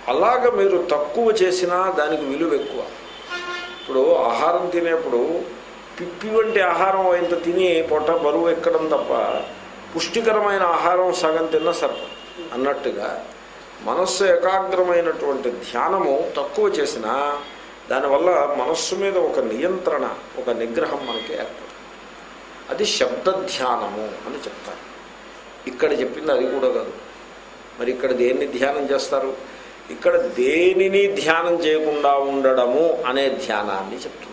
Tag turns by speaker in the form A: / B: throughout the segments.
A: అలాగ మీరు తక్కువ చేసినా దానికి విలువ ఎక్కువ ఇప్పుడు ఆహారం తినేప్పుడు పిప్పి వంటి ఆహారం ఇంత తిని పొట్ట బరువు ఎక్కడం తప్ప పుష్టికరమైన ఆహారం సగం తిన్న సర్పం అన్నట్టుగా మనస్సు ఏకాగ్రమైనటువంటి ధ్యానము తక్కువ చేసినా దానివల్ల మనస్సు మీద ఒక నియంత్రణ ఒక నిగ్రహం మనకి ఏర్పడుతుంది అది శబ్ద ధ్యానము అని చెప్తారు ఇక్కడ చెప్పింది అది కూడా కాదు మరి ఇక్కడ దేన్ని ధ్యానం చేస్తారు ఇక్కడ దేనిని ధ్యానం చేయకుండా ఉండడము అనే ధ్యానాన్ని చెప్తున్నారు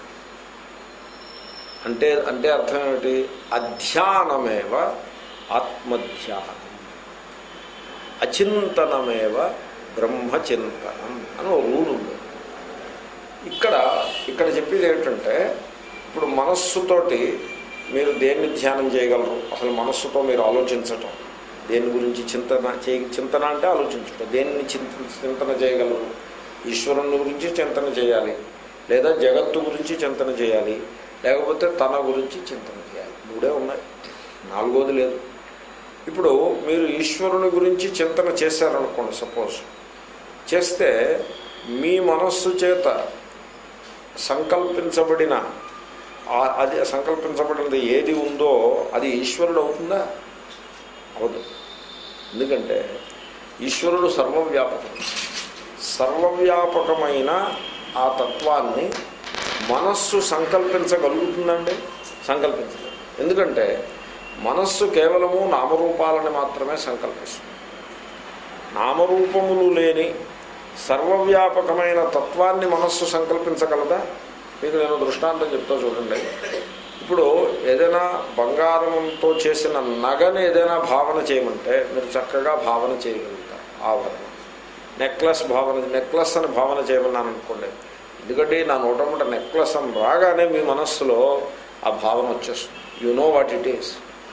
A: అంటే అంటే అర్థం ఏమిటి అధ్యానమేవ ఆత్మధ్యానం అచింతనమేవ బ్రహ్మచింతనం అని ఒక రూల్ ఉంది ఇక్కడ ఇక్కడ చెప్పేది ఏమిటంటే ఇప్పుడు మనస్సుతోటి మీరు దేన్ని ధ్యానం చేయగలరు అసలు మనస్సుతో మీరు ఆలోచించటం దేని గురించి చింతన చేయ చింతన అంటే ఆలోచించటం దేన్ని చింత చింతన చేయగలరు ఈశ్వరుని గురించి చింతన చేయాలి లేదా జగత్తు గురించి చింతన చేయాలి లేకపోతే తన గురించి చింతన చేయాలి మూడే ఉన్నాయి నాలుగోది లేదు ఇప్పుడు మీరు ఈశ్వరుని గురించి చింతన చేశారనుకోండి సపోజ్ చేస్తే మీ మనస్సు చేత సంకల్పించబడిన ఆ- అది సంకల్పించబడినది ఏది ఉందో అది ఈశ్వరుడు అవుతుందా అవదు ఎందుకంటే ఈశ్వరుడు సర్వవ్యాపకం సర్వవ్యాపకమైన ఆ తత్వాన్ని మనస్సు సంకల్పించగలుగుతుందండి సంకల్పించలేదు ఎందుకంటే మనస్సు కేవలము నామరూపాలని మాత్రమే సంకల్పిస్తుంది నామరూపములు లేని సర్వవ్యాపకమైన తత్వాన్ని మనస్సు సంకల్పించగలదా మీకు నేను దృష్టాంతం చెప్తా చూడండి ఇప్పుడు ఏదైనా బంగారంతో చేసిన నగని ఏదైనా భావన చేయమంటే మీరు చక్కగా భావన చేయగలుగుతారు ఆవరణ నెక్లెస్ భావన నెక్లెస్ అని భావన చేయమన్నాను అనుకోండి ఎందుకంటే నా నోటముట నెక్లెస్ అని రాగానే మీ మనస్సులో ఆ భావన వచ్చేస్తుంది you know what it is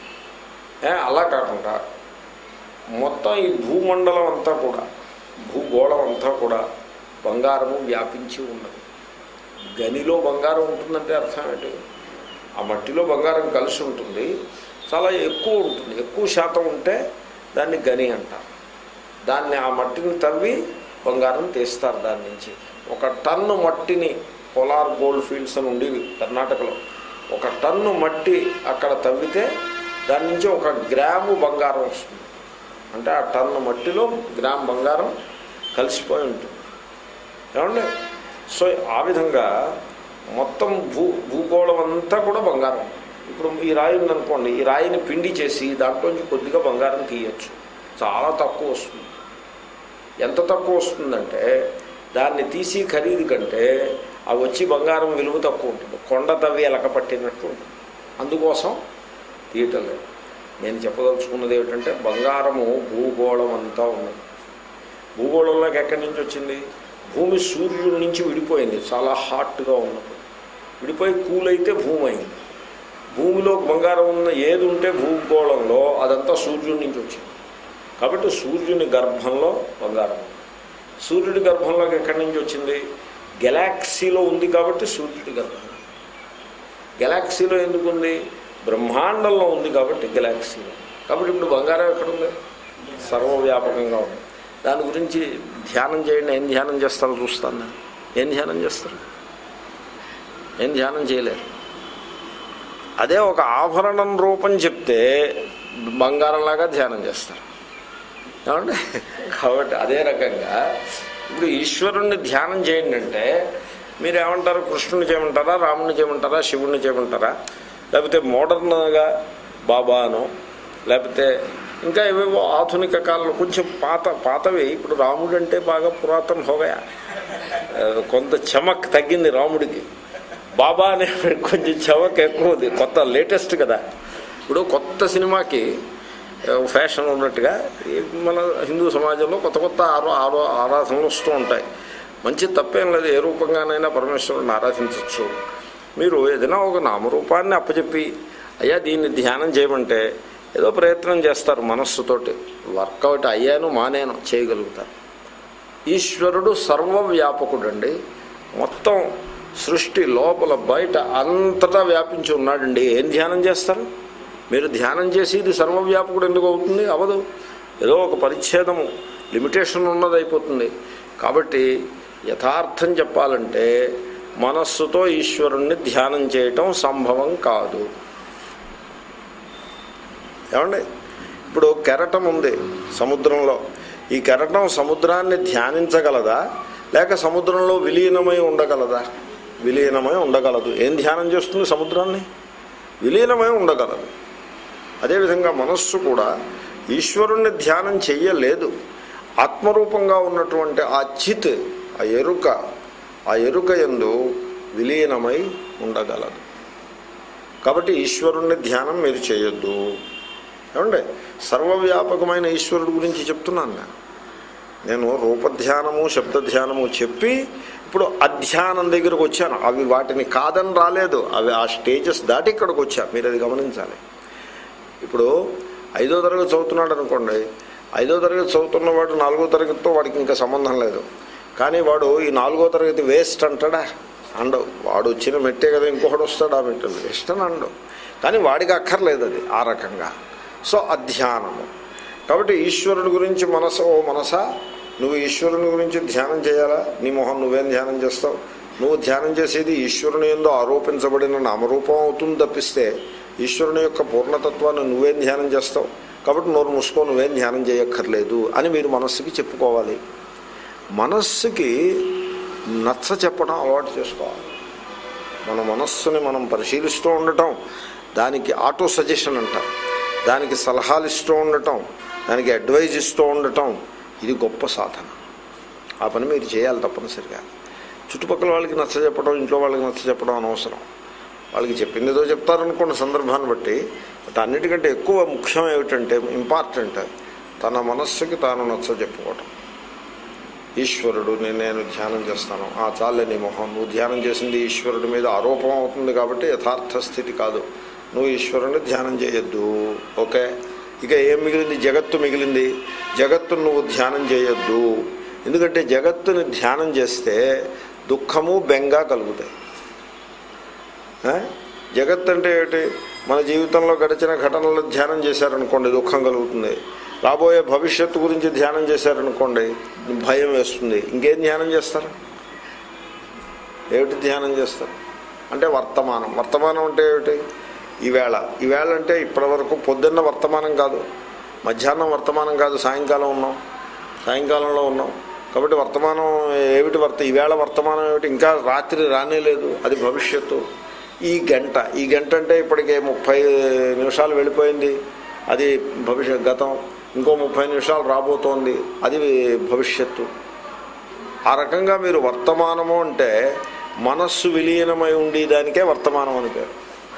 A: అలా కాకుండా మొత్తం ఈ భూమండలం అంతా కూడా భూగోళం అంతా కూడా బంగారము వ్యాపించి ఉన్నది గనిలో బంగారం ఉంటుందంటే అర్థం ఏంటి ఆ మట్టిలో బంగారం కలిసి ఉంటుంది చాలా ఎక్కువ ఉంటుంది ఎక్కువ శాతం ఉంటే దాన్ని గని అంటారు దాన్ని ఆ మట్టిని తవ్వి బంగారం తీస్తారు దాని నుంచి ఒక టన్ను మట్టిని పోలార్ గోల్డ్ ఫీల్డ్స్ అని ఉండేవి కర్ణాటకలో ఒక టన్ను మట్టి అక్కడ తవ్వితే దాని నుంచి ఒక గ్రాము బంగారం వస్తుంది అంటే ఆ టన్ను మట్టిలో గ్రామ్ బంగారం కలిసిపోయి ఉంటుంది ఏమండి సో ఆ విధంగా మొత్తం భూ భూగోళం అంతా కూడా బంగారం ఇప్పుడు ఈ రాయి ఉందనుకోండి ఈ రాయిని పిండి చేసి దాంట్లోంచి కొద్దిగా బంగారం తీయచ్చు చాలా తక్కువ వస్తుంది ఎంత తక్కువ వస్తుందంటే దాన్ని తీసి ఖరీదు కంటే ఆ వచ్చి బంగారం విలువ తక్కువ ఉంటుంది కొండ తవ్వి ఎలక పట్టినట్టు ఉంటుంది అందుకోసం తీయటం లేదు నేను చెప్పదలుచుకున్నది ఏమిటంటే బంగారము భూగోళం అంతా ఉన్నది భూగోళంలోకి ఎక్కడి నుంచి వచ్చింది భూమి సూర్యుడి నుంచి విడిపోయింది చాలా హాట్గా ఉన్నప్పుడు విడిపోయి కూల్ అయితే భూమి అయింది భూమిలో బంగారం ఉన్న ఏది ఉంటే భూగోళంలో అదంతా సూర్యుడి నుంచి వచ్చింది కాబట్టి సూర్యుని గర్భంలో బంగారం ఉంది సూర్యుడి గర్భంలోకి ఎక్కడి నుంచి వచ్చింది గెలాక్సీలో ఉంది కాబట్టి సూర్యుడి గర్భం గెలాక్సీలో ఎందుకు ఉంది బ్రహ్మాండంలో ఉంది కాబట్టి గెలాక్సీలో కాబట్టి ఇప్పుడు బంగారం ఎక్కడుంది సర్వవ్యాపకంగా ఉంది దాని గురించి ధ్యానం చేయండి ఏం ధ్యానం చేస్తారో చూస్తాను నేను ఏం ధ్యానం చేస్తారు ఏం ధ్యానం చేయలేరు అదే ఒక ఆభరణం రూపం చెప్తే బంగారంలాగా ధ్యానం చేస్తారు ఏమండి కాబట్టి అదే రకంగా ఇప్పుడు ఈశ్వరుణ్ణి ధ్యానం చేయండి అంటే మీరు ఏమంటారు కృష్ణుని చేయమంటారా రాముని చేయమంటారా శివుణ్ణి చేయమంటారా లేకపోతే మోడర్న్గా బాబానో లేకపోతే ఇంకా ఏవేవో ఆధునిక కాలంలో కొంచెం పాత పాతవి ఇప్పుడు రాముడు అంటే బాగా పురాతన హోగయా కొంత చమక్ తగ్గింది రాముడికి బాబా అనే కొంచెం చమక్ ఎక్కువ ఉంది కొత్త లేటెస్ట్ కదా ఇప్పుడు కొత్త సినిమాకి ఫ్యాషన్ ఉన్నట్టుగా ఈ మన హిందూ సమాజంలో కొత్త కొత్త ఆరో ఆరో ఆరాధనలు వస్తూ ఉంటాయి మంచి తప్పేం లేదు ఏ రూపంగానైనా పరమేశ్వరుని ఆరాధించవచ్చు మీరు ఏదైనా ఒక నామరూపాన్ని అప్పచెప్పి అయ్యా దీన్ని ధ్యానం చేయమంటే ఏదో ప్రయత్నం చేస్తారు మనస్సుతోటి వర్కౌట్ అయ్యాను మానేను చేయగలుగుతారు ఈశ్వరుడు సర్వవ్యాపకుడండి మొత్తం సృష్టి లోపల బయట అంతటా వ్యాపించి ఉన్నాడండి ఏం ధ్యానం చేస్తారు మీరు ధ్యానం చేసి ఇది సర్వవ్యాపకుడు ఎందుకు అవుతుంది అవదు ఏదో ఒక పరిచ్ఛేదము లిమిటేషన్ ఉన్నది అయిపోతుంది కాబట్టి యథార్థం చెప్పాలంటే మనస్సుతో ఈశ్వరుణ్ణి ధ్యానం చేయటం సంభవం కాదు ఏమండి ఇప్పుడు కెరటం ఉంది సముద్రంలో ఈ కెరటం సముద్రాన్ని ధ్యానించగలదా లేక సముద్రంలో విలీనమై ఉండగలదా విలీనమై ఉండగలదు ఏం ధ్యానం చేస్తుంది సముద్రాన్ని విలీనమై ఉండగలదు అదేవిధంగా మనస్సు కూడా ఈశ్వరుణ్ణి ధ్యానం చెయ్యలేదు ఆత్మరూపంగా ఉన్నటువంటి ఆ చిత్ ఆ ఎరుక ఆ ఎరుక ఎందు విలీనమై ఉండగలదు కాబట్టి ఈశ్వరుణ్ణి ధ్యానం మీరు చేయొద్దు ఏమండి సర్వవ్యాపకమైన ఈశ్వరుడు గురించి చెప్తున్నాను నేను నేను రూపధ్యానము శబ్దధ్యానము చెప్పి ఇప్పుడు అధ్యానం దగ్గరకు వచ్చాను అవి వాటిని కాదని రాలేదు అవి ఆ స్టేజెస్ దాటి ఇక్కడికి వచ్చా మీరు అది గమనించాలి ఇప్పుడు ఐదో తరగతి చదువుతున్నాడు అనుకోండి ఐదో తరగతి చదువుతున్నవాడు నాలుగో తరగతితో వాడికి ఇంకా సంబంధం లేదు కానీ వాడు ఈ నాలుగో తరగతి వేస్ట్ అంటాడా అండవు వాడు వచ్చిన మెట్టే కదా ఇంకొకటి వస్తాడు ఆ మెట్టు వేస్ట్ అని అండవు కానీ వాడికి అక్కర్లేదు అది ఆ రకంగా సో అధ్యానము కాబట్టి ఈశ్వరుడి గురించి మనసు ఓ మనసా నువ్వు ఈశ్వరుని గురించి ధ్యానం చేయాలా నీ మొహం నువ్వేం ధ్యానం చేస్తావు నువ్వు ధ్యానం చేసేది ఈశ్వరుని ఎందు ఆరోపించబడిన నామరూపం అవుతుంది తప్పిస్తే ఈశ్వరుని యొక్క పూర్ణతత్వాన్ని నువ్వేం ధ్యానం చేస్తావు కాబట్టి నోరు మూసుకో నువ్వేం ధ్యానం చేయక్కర్లేదు అని మీరు మనస్సుకి చెప్పుకోవాలి మనస్సుకి నచ్చ చెప్పడం అలవాటు చేసుకోవాలి మన మనస్సుని మనం పరిశీలిస్తూ ఉండటం దానికి ఆటో సజెషన్ అంటారు దానికి సలహాలు ఇస్తూ ఉండటం దానికి అడ్వైజ్ ఇస్తూ ఉండటం ఇది గొప్ప సాధన ఆ పని మీరు చేయాలి తప్పనిసరిగా చుట్టుపక్కల వాళ్ళకి నచ్చ చెప్పడం ఇంట్లో వాళ్ళకి నచ్చ చెప్పడం అనవసరం వాళ్ళకి చెప్పింది ఏదో చెప్తారనుకున్న సందర్భాన్ని బట్టి బట్ అన్నిటికంటే ఎక్కువ ముఖ్యం ఏమిటంటే ఇంపార్టెంట్ తన మనస్సుకి తాను నచ్చ చెప్పుకోవటం ఈశ్వరుడు నేను నేను ధ్యానం చేస్తాను ఆ చాలే నీ మొహం నువ్వు ధ్యానం చేసింది ఈశ్వరుడి మీద ఆరోపం అవుతుంది కాబట్టి యథార్థ స్థితి కాదు నువ్వు ఈశ్వరుని ధ్యానం చేయొద్దు ఓకే ఇక ఏం మిగిలింది జగత్తు మిగిలింది జగత్తును నువ్వు ధ్యానం చేయొద్దు ఎందుకంటే జగత్తుని ధ్యానం చేస్తే దుఃఖము బెంగ కలుగుతాయి ఆ? జగత్ అంటే ఏమిటి మన జీవితంలో గడిచిన ఘటనలు ధ్యానం చేశారనుకోండి దుఃఖం కలుగుతుంది రాబోయే భవిష్యత్తు గురించి ధ్యానం చేశారనుకోండి భయం వేస్తుంది ఇంకేం ధ్యానం చేస్తారు ఏమిటి ధ్యానం చేస్తారు అంటే వర్తమానం వర్తమానం అంటే ఏమిటి ఈవేళ ఈవేళ అంటే ఇప్పటివరకు పొద్దున్న వర్తమానం కాదు మధ్యాహ్నం వర్తమానం కాదు సాయంకాలం ఉన్నాం సాయంకాలంలో ఉన్నాం కాబట్టి వర్తమానం ఏమిటి వర్త ఈవేళ వర్తమానం ఏమిటి ఇంకా రాత్రి రానే లేదు అది భవిష్యత్తు ఈ గంట ఈ గంట అంటే ఇప్పటికే ముప్పై నిమిషాలు వెళ్ళిపోయింది అది భవిష్యత్ గతం ఇంకో ముప్పై నిమిషాలు రాబోతోంది అది భవిష్యత్తు ఆ రకంగా మీరు వర్తమానము అంటే మనస్సు విలీనమై ఉండేదానికే వర్తమానం అని పేరు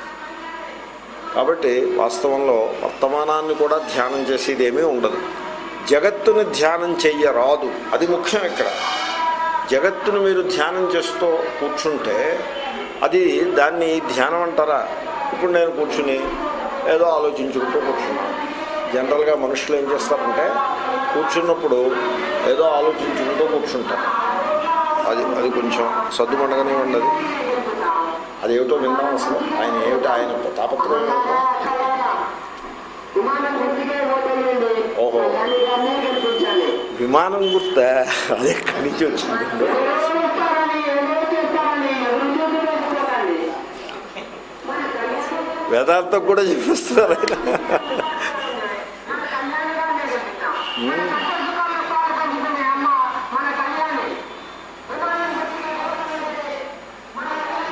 A: కాబట్టి వాస్తవంలో వర్తమానాన్ని కూడా ధ్యానం చేసేది ఏమీ ఉండదు జగత్తుని ధ్యానం చెయ్యరాదు అది ముఖ్యం ఇక్కడ జగత్తును మీరు ధ్యానం చేస్తూ కూర్చుంటే అది దాన్ని ధ్యానం అంటారా ఇప్పుడు నేను కూర్చుని ఏదో ఆలోచించుకుంటూ కూర్చున్నాను జనరల్గా మనుషులు ఏం చేస్తారంటే కూర్చున్నప్పుడు ఏదో ఆలోచించుకుంటూ కూర్చుంటారు అది అది కొంచెం సర్దుమండగానివ్వండి అది అదేమిటో విన్నాం అసలు ఆయన ఏమిటి ఆయన తాపత్రయం ఏమిటో?
B: విమానం గుర్తుకే హోటల్ నుండి
A: ఓహో
B: దాని అన్నీ కనిపించాలి
A: విమానం గుర్త అది ఎక్కడి నుంచి వచ్చింది
B: ఎవరు ఇస్తారని ఎవరు చేస్తారని ఎవరు చేసి పెట్టుకోకండి మన కళ్యాణం
A: వేదాంతం కూడా చెప్పిస్తున్నారు ఆయన
B: మన కళ్యాణంగానే చెప్తాం మన కళ్యాణం పాల్పంచుకునే అమ్మ మన కళ్యాణి విమానం గుర్తుకే హోటల్ నుండి మన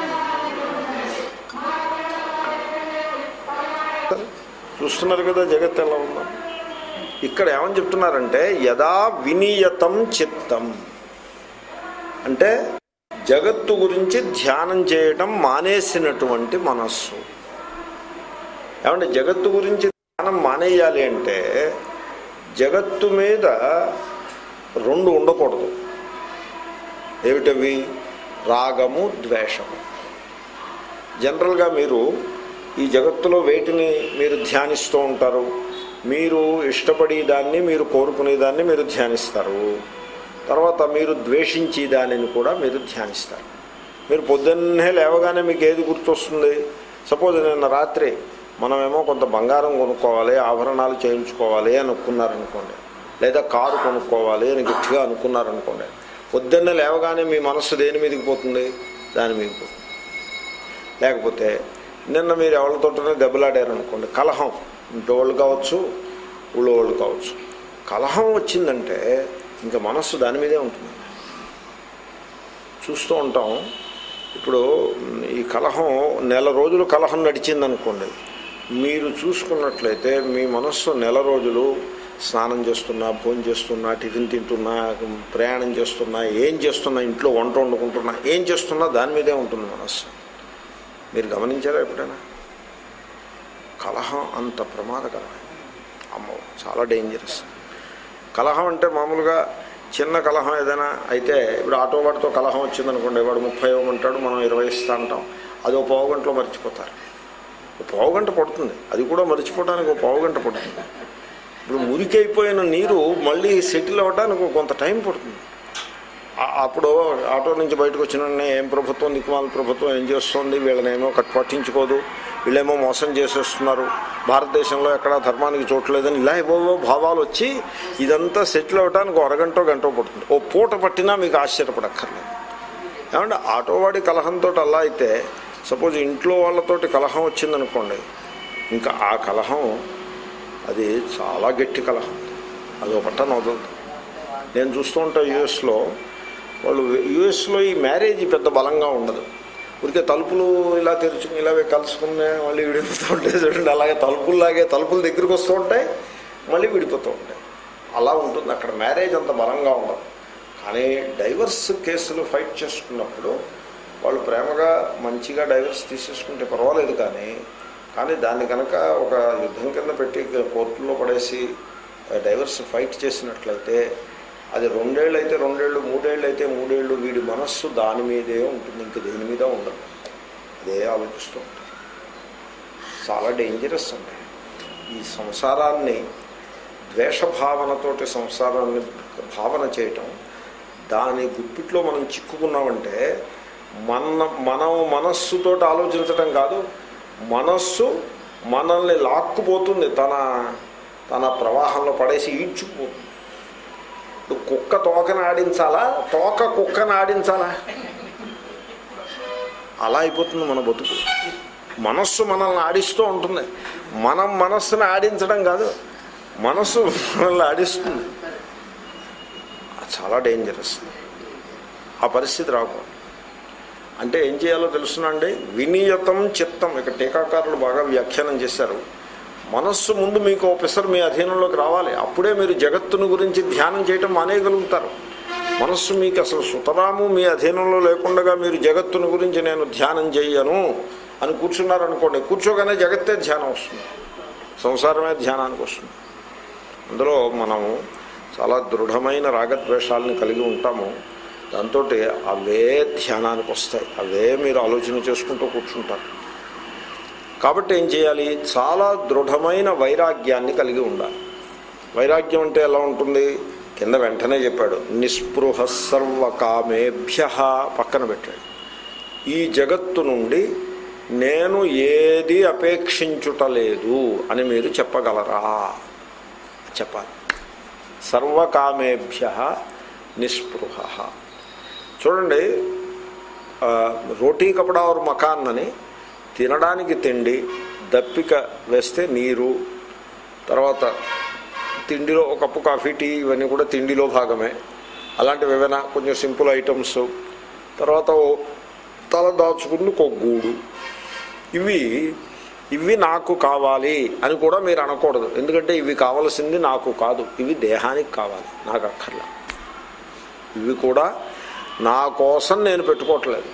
A: చూస్తున్నారు కదా జగత్ ఎలా ఉందో ఇక్కడ ఏమని చెప్తున్నారంటే యదా వినియతం చిత్తం అంటే జగత్తు గురించి ధ్యానం చేయటం మానేసినటువంటి మనస్సు ఏమంటే జగత్తు గురించి ధ్యానం మానేయాలి అంటే జగత్తు మీద రెండు ఉండకూడదు ఏమిటవి రాగము ద్వేషము జనరల్గా మీరు ఈ జగత్తులో వేటిని మీరు ధ్యానిస్తూ ఉంటారు మీరు ఇష్టపడే దాన్ని మీరు కోరుకునే దాన్ని మీరు ధ్యానిస్తారు తర్వాత మీరు ద్వేషించే దానిని కూడా మీరు ధ్యానిస్తారు మీరు పొద్దున్నే లేవగానే మీకు ఏది గుర్తొస్తుంది సపోజ్ నిన్న రాత్రి మనమేమో కొంత బంగారం కొనుక్కోవాలి ఆభరణాలు చేయించుకోవాలి అని అనుకున్నారనుకోండి లేదా కారు కొనుక్కోవాలి అని గట్టిగా అనుకున్నారనుకోండి పొద్దున్నే లేవగానే మీ మనస్సు దేని మీదకి పోతుంది దాని మీదకి పోతుంది లేకపోతే నిన్న మీరు ఎవరితోటనే దెబ్బలాడారనుకోండి కలహం ఇంట్లో వాళ్ళు కావచ్చు ఊళ్ళో వాళ్ళు కావచ్చు కలహం వచ్చిందంటే ఇంకా మనస్సు దాని మీదే ఉంటుంది చూస్తూ ఉంటాం ఇప్పుడు ఈ కలహం నెల రోజులు కలహం నడిచిందనుకోండి మీరు చూసుకున్నట్లయితే మీ మనస్సు నెల రోజులు స్నానం చేస్తున్నా భోజనం చేస్తున్నా టిఫిన్ తింటున్నా ప్రయాణం చేస్తున్నా ఏం చేస్తున్నా ఇంట్లో వంట వండుకుంటున్నా ఏం చేస్తున్నా దాని మీదే ఉంటుంది మనస్సు మీరు గమనించారా ఎప్పుడైనా కలహం అంత ప్రమాదకరమైంది అమ్మో చాలా డేంజరస్ కలహం అంటే మామూలుగా చిన్న కలహం ఏదైనా అయితే ఇప్పుడు ఆటో వాడితో కలహం వచ్చిందనుకోండి వాడు ముప్పై ఇవ్వమంటాడు మనం ఇరవై ఇస్తా అంటాం అది ఒక పావు గంటలో మర్చిపోతారు ఒక పావు గంట పడుతుంది అది కూడా మర్చిపోవడానికి ఒక పావు గంట పడుతుంది ఇప్పుడు మురికైపోయిన నీరు మళ్ళీ సెటిల్ అవ్వడానికి ఒక కొంత టైం పడుతుంది ఆ- అప్పుడు ఆటో నుంచి బయటకు వచ్చిన వెంటనే ఏం ప్రభుత్వం దిక్కుమాల ప్రభుత్వం ఏం చేస్తుంది వీళ్ళనేమో కట్ పట్టించుకోదు వీళ్ళేమో మోసం చేసేస్తున్నారు భారతదేశంలో ఎక్కడా ధర్మానికి చోట్లేదని ఇలా ఏవో భావాలు వచ్చి ఇదంతా సెటిల్ అవ్వడానికి ఒక అరగంట గంట పడుతుంది ఓ పూట పట్టినా మీకు ఆశ్చర్యపడక్కర్లేదు ఏమంటే ఆటోవాడి కలహంతో అలా అయితే సపోజ్ ఇంట్లో వాళ్ళతోటి కలహం వచ్చిందనుకోండి ఇంకా ఆ కలహం అది చాలా గట్టి కలహం అది ఒక పట్టణ వదలదు నేను చూస్తూ ఉంటా యుఎస్లో వాళ్ళు యుఎస్లో ఈ మ్యారేజ్ పెద్ద బలంగా ఉండదు ఊరికే తలుపులు ఇలా తెరుచుకుని ఇలాగే కలుసుకుని మళ్ళీ విడిపోతూ ఉంటాయి చూడండి అలాగే తలుపుల్లాగే తలుపులు దగ్గరికి వస్తూ ఉంటాయి మళ్ళీ విడిపోతూ ఉంటాయి అలా ఉంటుంది అక్కడ మ్యారేజ్ అంత బలంగా ఉండదు కానీ డైవర్స్ కేసులు ఫైట్ చేసుకున్నప్పుడు వాళ్ళు ప్రేమగా మంచిగా డైవర్స్ తీసేసుకుంటే పర్వాలేదు కానీ కానీ దాన్ని కనుక ఒక యుద్ధం కింద పెట్టి కోర్టులో పడేసి డైవర్స్ ఫైట్ చేసినట్లయితే అది రెండేళ్ళు అయితే రెండేళ్ళు మూడేళ్ళు అయితే మూడేళ్ళు వీడి మనస్సు దాని మీదే ఉంటుంది ఇంక దేని మీద ఉండదు అదే ఆలోచిస్తూ ఉంటుంది చాలా డేంజరస్ అండి ఈ సంసారాన్ని ద్వేషభావనతోటి సంసారాన్ని భావన చేయటం దాని గుప్పిట్లో మనం చిక్కుకున్నామంటే మన మనం మనస్సుతో ఆలోచించటం కాదు మనస్సు మనల్ని లాక్కుపోతుంది తన తన ప్రవాహంలో పడేసి ఈడ్చుకుపోతుంది ఇప్పుడు కుక్క తోకను ఆడించాలా తోక కుక్కను ఆడించాలా అలా అయిపోతుంది మన బతుకు మనస్సు మనల్ని ఆడిస్తూ ఉంటుంది మనం మనస్సును ఆడించడం కాదు మనస్సు మనల్ని ఆడిస్తుంది అది చాలా డేంజరస్ ఆ పరిస్థితి రాకూడదు అంటే ఏం చేయాలో తెలుసునండి వినియతం చిత్తం ఇక టీకాకారులు బాగా వ్యాఖ్యానం చేశారు మనస్సు ముందు మీకు పిసర్ మీ అధీనంలోకి రావాలి అప్పుడే మీరు జగత్తును గురించి ధ్యానం చేయటం మానేయగలుగుతారు మనస్సు మీకు అసలు సుతరాము మీ అధీనంలో లేకుండా మీరు జగత్తును గురించి నేను ధ్యానం చెయ్యను అని కూర్చున్నారనుకోండి కూర్చోగానే జగత్తే ధ్యానం వస్తుంది సంసారమే ధ్యానానికి వస్తుంది అందులో మనము చాలా దృఢమైన రాగద్వేషాలను కలిగి ఉంటాము దాంతో అవే ధ్యానానికి వస్తాయి అవే మీరు ఆలోచన చేసుకుంటూ కూర్చుంటారు కాబట్టి ఏం చేయాలి చాలా దృఢమైన వైరాగ్యాన్ని కలిగి ఉండాలి వైరాగ్యం అంటే ఎలా ఉంటుంది కింద వెంటనే చెప్పాడు నిస్పృహ సర్వకామేభ్య పక్కన పెట్టాడు ఈ జగత్తు నుండి నేను ఏది అపేక్షించుటలేదు అని మీరు చెప్పగలరా చెప్పాలి సర్వకామేభ్య నిస్పృహ చూడండి ఆ, రోటీ కపడా और మకాన్ అని తినడానికి తిండి దప్పిక వేస్తే నీరు తర్వాత తిండిలో ఒక కప్పు కాఫీ టీ ఇవన్నీ కూడా తిండిలో భాగమే అలాంటివి ఏవైనా కొంచెం సింపుల్ ఐటమ్స్ తర్వాత ఓ తల దాచుకుని ఒక గూడు ఇవి ఇవి నాకు కావాలి అని కూడా మీరు అనకూడదు ఎందుకంటే ఇవి కావలసింది నాకు కాదు ఇవి దేహానికి కావాలి నాకు అక్కర్లా ఇవి కూడా నా కోసం నేను పెట్టుకోవట్లేదు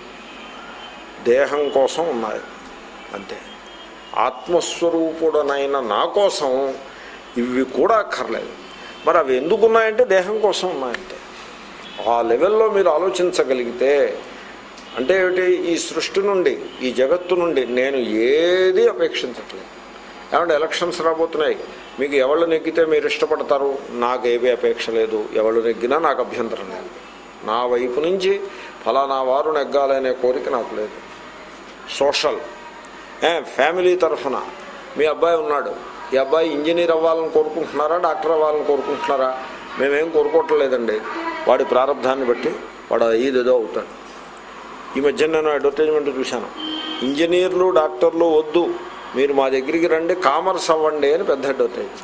A: దేహం కోసం ఉన్నాయి అంతే ఆత్మస్వరూపుడనైన నా కోసం ఇవి కూడా అక్కర్లేదు మరి అవి ఎందుకు ఉన్నాయంటే దేహం కోసం ఉన్నాయంటే ఆ లెవెల్లో మీరు ఆలోచించగలిగితే అంటే ఏమిటి ఈ సృష్టి నుండి ఈ జగత్తు నుండి నేను ఏది అపేక్షించట్లేదు ఏమంటే ఎలక్షన్స్ రాబోతున్నాయి మీకు ఎవళ్ళు నెగ్గితే మీరు ఇష్టపడతారు నాకు ఏమీ అపేక్ష లేదు ఎవళ్ళు నెగ్గినా నాకు అభ్యంతరం లేదు నా వైపు నుంచి ఫలానా వారు నెగ్గాలనే కోరిక నాకు లేదు సోషల్ ఏ, ఫ్యామిలీ తరఫున మీ అబ్బాయి ఉన్నాడు ఈ అబ్బాయి ఇంజనీర్ అవ్వాలని కోరుకుంటున్నారా డాక్టర్ అవ్వాలని కోరుకుంటున్నారా మేమేం కోరుకోవట్లేదండి వాడి ప్రారంధాన్ని బట్టి వాడు ఏదేదో అవుతాడు ఈ మధ్య నేను అడ్వర్టైజ్మెంట్ చూశాను ఇంజనీర్లు డాక్టర్లు వద్దు మీరు మా దగ్గరికి రండి కామర్స్ అవ్వండి అని పెద్ద అడ్వర్టైజ్మెంట్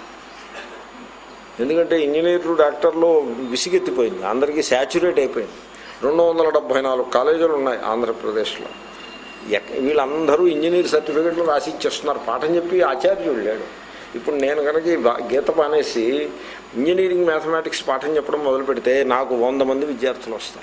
A: ఎందుకంటే ఇంజనీర్లు డాక్టర్లు విసిగెత్తిపోయింది అందరికీ శాచురేట్ అయిపోయింది రెండు వందల డెబ్భై నాలుగు కాలేజీలు ఉన్నాయి ఆంధ్రప్రదేశ్లో ఎక్- వీళ్ళందరూ ఇంజనీర్ సర్టిఫికెట్లు రాసి ఇచ్చేస్తున్నారు పాఠం చెప్పి ఆచార్యుడు లేడు ఇప్పుడు నేను కనుక ఈ బా- గీత పానేసి ఇంజనీరింగ్ మ్యాథమెటిక్స్ పాఠం చెప్పడం మొదలు పెడితే నాకు వంద మంది విద్యార్థులు వస్తారు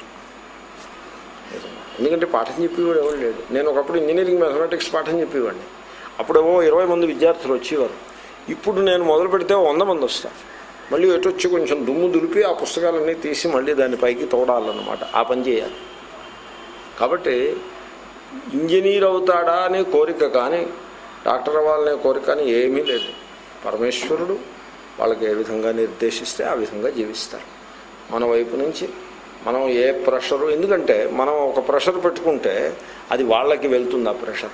A: ఎందుకంటే పాఠం చెప్పేవాడు ఎవరు లేడు నేను ఒకప్పుడు ఇంజనీరింగ్ మ్యాథమెటిక్స్ పాఠం చెప్పేవాడిని అప్పుడేమో ఇరవై మంది విద్యార్థులు వచ్చేవారు ఇప్పుడు నేను మొదలు పెడితే వంద మంది వస్తారు మళ్ళీ ఎటు వచ్చి కొంచెం దుమ్ము దులిపి ఆ పుస్తకాలన్నీ తీసి మళ్ళీ దాని పైకి తోడాలన్నమాట ఆ పని చేయాలి కాబట్టి ఇంజనీర్ అవుతాడా అనే కోరిక కానీ డాక్టర్ అవ్వాలనే కోరిక కానీ ఏమీ లేదు పరమేశ్వరుడు వాళ్ళకి ఏ విధంగా నిర్దేశిస్తే ఆ విధంగా జీవిస్తారు మన వైపు నుంచి మనం ఏ ప్రెషరు ఎందుకంటే మనం ఒక ప్రెషర్ పెట్టుకుంటే అది వాళ్ళకి వెళ్తుంది ఆ ప్రెషర్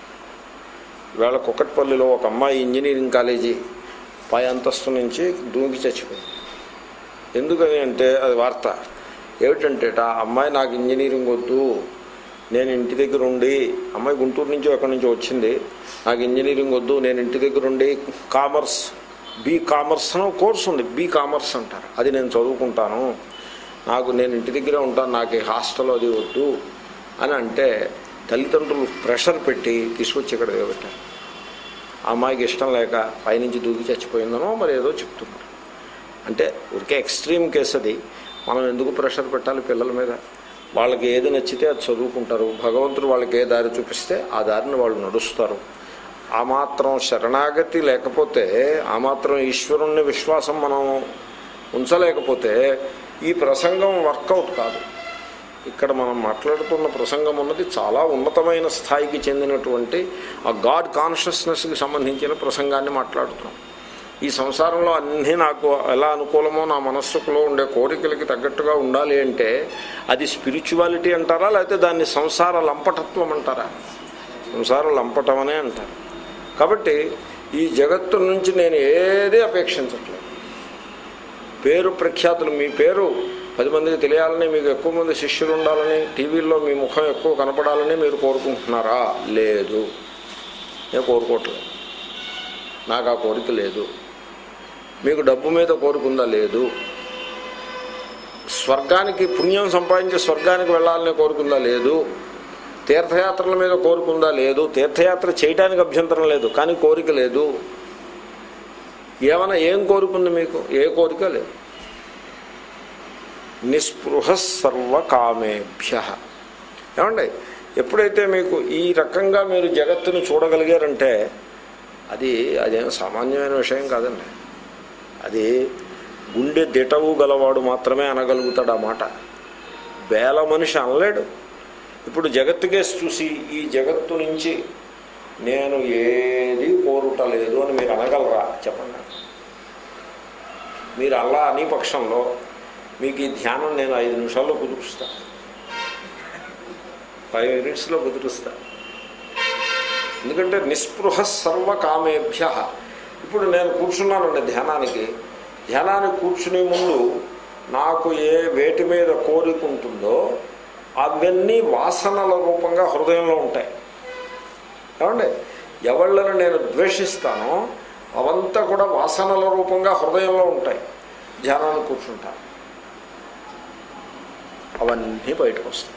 A: ఇవాళ కుక్కట్పల్లిలో ఒక అమ్మాయి ఇంజనీరింగ్ కాలేజీ పై అంతస్తు నుంచి దూకి చచ్చిపోయింది ఎందుకని అంటే అది వార్త ఏమిటంటే ఆ అమ్మాయి నాకు ఇంజనీరింగ్ వద్దు నేను ఇంటి దగ్గర ఉండి అమ్మాయి గుంటూరు నుంచి ఎక్కడి నుంచో వచ్చింది నాకు ఇంజనీరింగ్ వద్దు నేను ఇంటి దగ్గర ఉండి కామర్స్ బీ కామర్స్ అని ఒక కోర్స్ ఉంది బీ కామర్స్ అంటారు అది నేను చదువుకుంటాను నాకు నేను ఇంటి దగ్గరే ఉంటాను నాకు ఈ హాస్టల్ అది వద్దు అని అంటే తల్లిదండ్రులు ప్రెషర్ పెట్టి తీసుకొచ్చి ఇక్కడ దిగబెట్టారు ఆ అమ్మాయికి ఇష్టం లేక పైనుంచి దూకి చచ్చిపోయిందనో మరి ఏదో చెప్తున్నారు అంటే ఊరికే ఎక్స్ట్రీమ్ కేసు అది మనం ఎందుకు ప్రెషర్ పెట్టాలి పిల్లల మీద వాళ్ళకి ఏది నచ్చితే అది చదువుకుంటారు భగవంతుడు వాళ్ళకి ఏ దారి చూపిస్తే ఆ దారిని వాళ్ళు నడుస్తారు ఆ మాత్రం శరణాగతి లేకపోతే ఆ మాత్రం ఈశ్వరుణ్ణి విశ్వాసం మనం ఉంచలేకపోతే ఈ ప్రసంగం వర్కౌట్ కాదు ఇక్కడ మనం మాట్లాడుతున్న ప్రసంగం ఉన్నది చాలా ఉన్నతమైన స్థాయికి చెందినటువంటి ఆ గాడ్ కాన్షియస్నెస్కి సంబంధించిన ప్రసంగాన్ని మాట్లాడుతున్నాం ఈ సంసారంలో అన్నీ నాకు ఎలా అనుకూలమో నా మనస్సులో ఉండే కోరికలకి తగ్గట్టుగా ఉండాలి అంటే అది స్పిరిచువాలిటీ అంటారా లేకపోతే దాన్ని సంసార లంపటత్వం అంటారా సంసార లంపటం అనే అంటారు కాబట్టి ఈ జగత్తు నుంచి నేను ఏది అపేక్షించట్లేదు పేరు ప్రఖ్యాతులు మీ పేరు పది మందికి తెలియాలని మీకు ఎక్కువ మంది శిష్యులు ఉండాలని టీవీల్లో మీ ముఖం ఎక్కువ కనపడాలని మీరు కోరుకుంటున్నారా లేదు నేను కోరుకోవట్లేదు నాకు ఆ కోరిక లేదు మీకు డబ్బు మీద కోరుకుందా లేదు స్వర్గానికి పుణ్యం సంపాదించి స్వర్గానికి వెళ్ళాలని కోరుకుందా లేదు తీర్థయాత్రల మీద కోరుకుందా లేదు తీర్థయాత్ర చేయడానికి అభ్యంతరం లేదు కానీ కోరిక లేదు ఏమైనా ఏం కోరుకుంది మీకు ఏ కోరిక లేదు నిస్పృహ సర్వకామేభ్య ఏమండి ఎప్పుడైతే మీకు ఈ రకంగా మీరు జగత్తును చూడగలిగారంటే అది అదేం సామాన్యమైన విషయం కాదండి అది గుండె దిటవు గలవాడు మాత్రమే అనగలుగుతాడు ఆ మాట వేల మనిషి అనలేడు ఇప్పుడు జగత్తుకేసి చూసి ఈ జగత్తు నుంచి నేను ఏది కోరుటలేదు అని మీరు అనగలరా చెప్పండి నాకు. మీరు అలా అని పక్షంలో మీకు ఈ ధ్యానం నేను ఐదు నిమిషాల్లో కుదురుస్తా ఫైవ్ మినిట్స్లో కుదురుస్తా ఎందుకంటే నిస్పృహ సర్వకామేభ్య ఇప్పుడు నేను కూర్చున్నానండి ధ్యానానికి ధ్యానానికి కూర్చునే ముందు నాకు ఏ వేటి మీద కోరిక ఉంటుందో అవన్నీ వాసనల రూపంగా హృదయంలో ఉంటాయి ఏమండి ఎవళ్ళని నేను ద్వేషిస్తానో అవంతా కూడా వాసనల రూపంగా హృదయంలో ఉంటాయి ధ్యానానికి కూర్చుంటాను అవన్నీ బయటకు వస్తాయి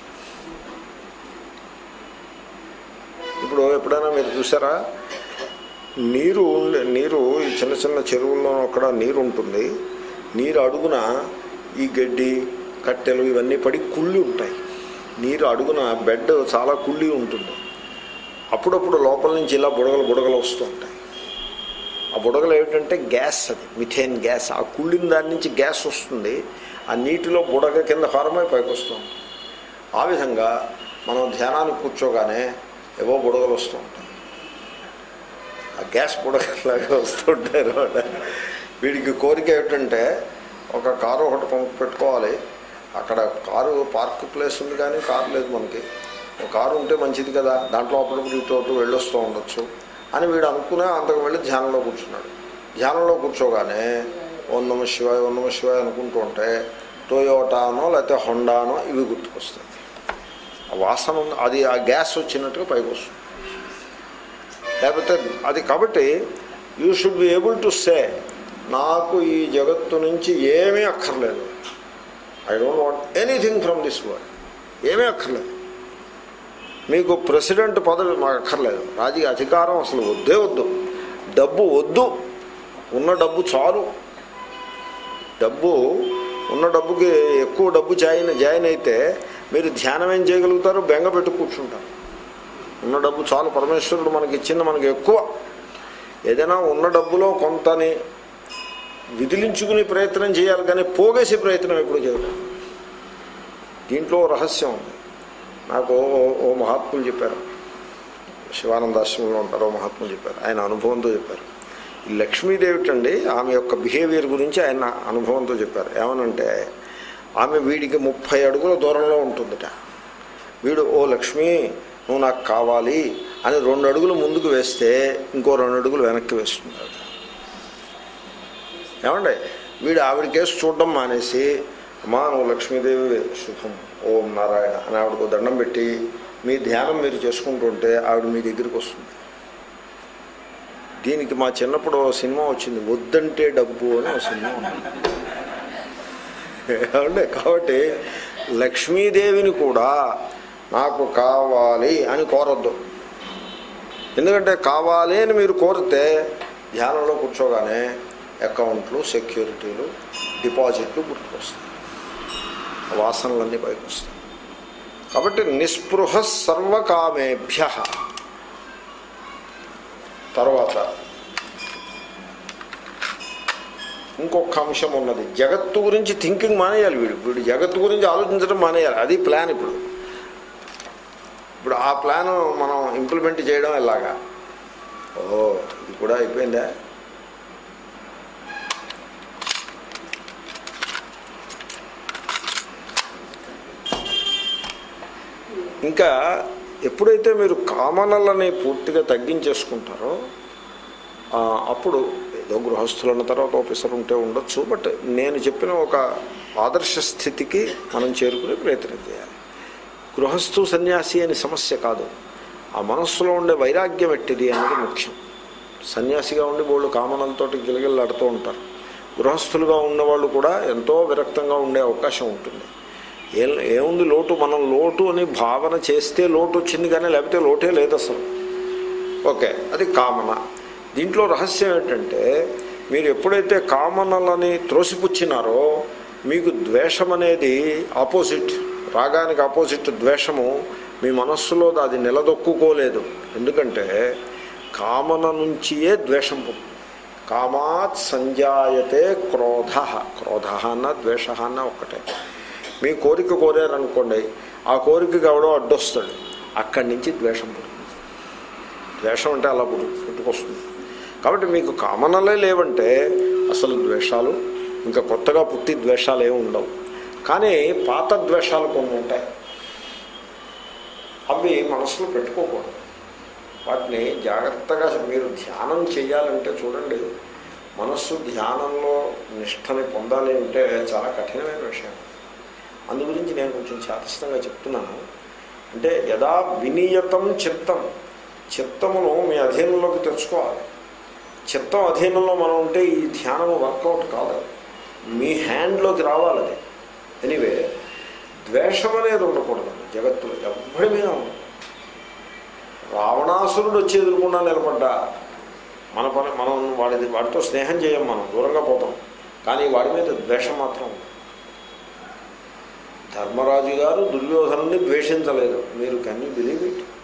A: ఇప్పుడు ఎప్పుడైనా మీరు చూసారా నీరు ఉండే- నీరు ఈ చిన్న చిన్న చెరువుల్లో అక్కడ నీరు ఉంటుంది నీరు అడుగున ఈ గడ్డి కట్టెలు ఇవన్నీ పడి కుళ్ళి ఉంటాయి నీరు అడుగున బెడ్ చాలా కుళ్ళి ఉంటుంది అప్పుడప్పుడు లోపల నుంచి ఇలా బుడగలు బుడగలు వస్తూ ఉంటాయి ఆ బుడగలు ఏమిటంటే గ్యాస్ అది మిథేన్ గ్యాస్ ఆ కుళ్ళిన దాని నుంచి గ్యాస్ వస్తుంది ఆ నీటిలో బుడగ కింద ఫారమై పైకి వస్తుంది ఆ విధంగా మనం ధ్యానానికి కూర్చోగానే ఏవో బుడగలు వస్తూ ఉంటాయి ఆ గ్యాస్ బుడగలాగా వస్తుంటాయి అన్నమాట వీడికి కోరిక ఏమిటంటే ఒక కారు ఒకటి కొనుక్కు పెట్టుకోవాలి అక్కడ కారు పార్క్ ప్లేస్ ఉంది కానీ కారు లేదు మనకి ఒక కారు ఉంటే మంచిది కదా దాంట్లో అప్పుడప్పుడు ఇటు అటు వెళ్ళొస్తూ ఉండొచ్చు అని వీడు అనుకునే అంతకు వెళ్ళి ధ్యానంలో కూర్చున్నాడు ధ్యానంలో కూర్చోగానే ఓం నమ శివాయ ఓం నమ శివాయ అనుకుంటూ ఉంటే టొయోటానో లేకపోతే హొండానో ఇవి గుర్తుకొస్తాయి ఆ వాసన ఉంది అది ఆ గ్యాస్ వచ్చినట్టుగా పైకి వస్తుంది లేకపోతే అది కాబట్టి you should be able to say నాకు ఈ జగత్తు నుంచి ఏమీ అక్కర్లేదు I don't want anything from this world ఏమీ అక్కర్లేదు మీకు ప్రెసిడెంట్ పదవి మాకు అక్కర్లేదు రాజకీయ అధికారం అసలు వద్దే వద్దు డబ్బు వద్దు ఉన్న డబ్బు చాలు డబ్బు ఉన్న డబ్బుకి ఎక్కువ డబ్బు జాయిన్ జాయిన్ అయితే మీరు ధ్యానం ఏం చేయగలుగుతారు బెంగ పెట్టు కూర్చుంటారు ఉన్న డబ్బు చాలు పరమేశ్వరుడు మనకి ఇచ్చింది మనకి ఎక్కువ ఏదైనా ఉన్న డబ్బులో కొంతని విదిలించుకునే ప్రయత్నం చేయాలి కానీ పోగేసే ప్రయత్నం ఎప్పుడు చేయడం దీంట్లో రహస్యం ఉంది నాకు ఓ- ఓ మహాత్ములు చెప్పారు శివానందాశ్రమంలో ఉంటారు ఓ మహాత్ములు చెప్పారు ఆయన అనుభవంతో చెప్పారు ఈ లక్ష్మీదేవిటండి ఆమె యొక్క బిహేవియర్ గురించి ఆయన అనుభవంతో చెప్పారు ఏమనంటే ఆమె వీడికి ముప్పై అడుగుల దూరంలో ఉంటుందట వీడు ఓ లక్ష్మి నువ్వు నాకు కావాలి అని రెండు అడుగులు ముందుకు వేస్తే ఇంకో రెండు అడుగులు వెనక్కి వేస్తుంది ఆవిడ. ఏమండి వీడు ఆవిడ కేసు చూడడం మానేసి అమ్మా నువ్వు లక్ష్మీదేవి శుభం ఓం నారాయణ అని ఆవిడకు దండం పెట్టి మీ ధ్యానం మీరు చేసుకుంటుంటే ఆవిడ మీ దగ్గరికి వస్తుంది దీనికి మా చిన్నప్పుడు ఓ సినిమా వచ్చింది వద్దంటే డబ్బు అని ఒక సినిమా ఉంది ఏమండి కాబట్టి లక్ష్మీదేవిని కూడా నాకు కావాలి అని కోరద్దు ఎందుకంటే కావాలి అని మీరు కోరితే ధ్యానంలో కూర్చోగానే అకౌంట్లు సెక్యూరిటీలు డిపాజిట్లు గుర్తుకొస్తాయి వాసనలన్నీ పైకి వస్తాయి కాబట్టి నిస్పృహ సర్వకామేభ్య తర్వాత ఇంకొక అంశం ఉన్నది జగత్తు గురించి థింకింగ్ మానేయాలి వీడు వీడు జగత్తు గురించి ఆలోచించడం మానేయాలి అది ప్లాన్ ఇప్పుడు ఇప్పుడు ఆ ప్లాన్ మనం ఇంప్లిమెంట్ చేయడం ఎలాగా ఓ ఇది కూడా అయిపోయిందా ఇంకా ఎప్పుడైతే మీరు కామనలని పూర్తిగా తగ్గించేసుకుంటారో ఆ, అప్పుడు ఏదో గృహస్థులన్న తర్వాత ఆఫీసర్ ఉంటే ఉండొచ్చు బట్ నేను చెప్పిన ఒక ఆదర్శ స్థితికి మనం చేరుకునే ప్రయత్నం చేయాలి గృహస్థు సన్యాసి అని సమస్య కాదు ఆ మనస్సులో ఉండే వైరాగ్యం ఎట్టిది అనేది ముఖ్యం సన్యాసిగా ఉండి వాళ్ళు కామనలతోటి గిలగిల్లాడుతూ ఉంటారు గృహస్థులుగా ఉన్నవాళ్ళు కూడా ఎంతో విరక్తంగా ఉండే అవకాశం ఉంటుంది ఏం ఏముంది లోటు మనం లోటు అని భావన చేస్తే లోటు వచ్చింది కానీ లేకపోతే లోటే లేదు అసలు ఓకే అది కామన దీంట్లో రహస్యం ఏంటంటే మీరు ఎప్పుడైతే కామనలని త్రోసిపుచ్చినారో మీకు ద్వేషం అనేది ఆపోజిట్ రాగానికి ఆపోజిట్ ద్వేషము మీ మనస్సులో అది నిలదొక్కుకోలేదు ఎందుకంటే కామన నుంచియే ద్వేషం పుట్టింది కామాత్ సంజాయతే క్రోధ క్రోధ అన్న ద్వేష అన్న ఒక్కటే మీ కోరిక కోరారనుకోండి ఆ కోరికకి ఎవడో అడ్డొస్తాడు అక్కడి నుంచి ద్వేషం పుడుతుంది ద్వేషం అంటే అలా పుట్టు పుట్టుకొస్తుంది కాబట్టి మీకు కామనలే లేవంటే అసలు ద్వేషాలు ఇంకా కొత్తగా పుట్టి ద్వేషాలు ఏమి ఉండవు కానీ పాత ద్వేషాలు కొన్ని ఉంటాయి అవి మనసులో పెట్టుకోకూడదు వాటిని జాగ్రత్తగా మీరు ధ్యానం చేయాలంటే చూడండి మనస్సు ధ్యానంలో నిష్టని పొందాలి అంటే చాలా కఠినమైన విషయం అందు గురించి నేను కొంచెం చాతస్థంగా చెప్తున్నాను అంటే యథా వినియతం చిత్తం చిత్తమును మీ అధీనంలోకి తెచ్చుకోవాలి చిత్తం అధీనంలో మనం ఉంటే ఈ ధ్యానం వర్కౌట్ కాదు మీ హ్యాండ్లోకి రావాలి అది ఎనీవే ద్వేషం అనేది ఉండకూడదు జగత్తులో ఎవ్వడి మీద ఉండదు రావణాసురుడు వచ్చి ఎదుర్కొన్నా నిలబడ్డా మన పని మనం వాడిది వాడితో స్నేహం చేయం మనం దూరంగా పోతాం కానీ వాడి మీద ద్వేషం మాత్రం ఉంది ధర్మరాజు గారు దుర్యోధనుని ద్వేషించలేదు మీరు కెన్ యూ బిలీవ్ ఇట్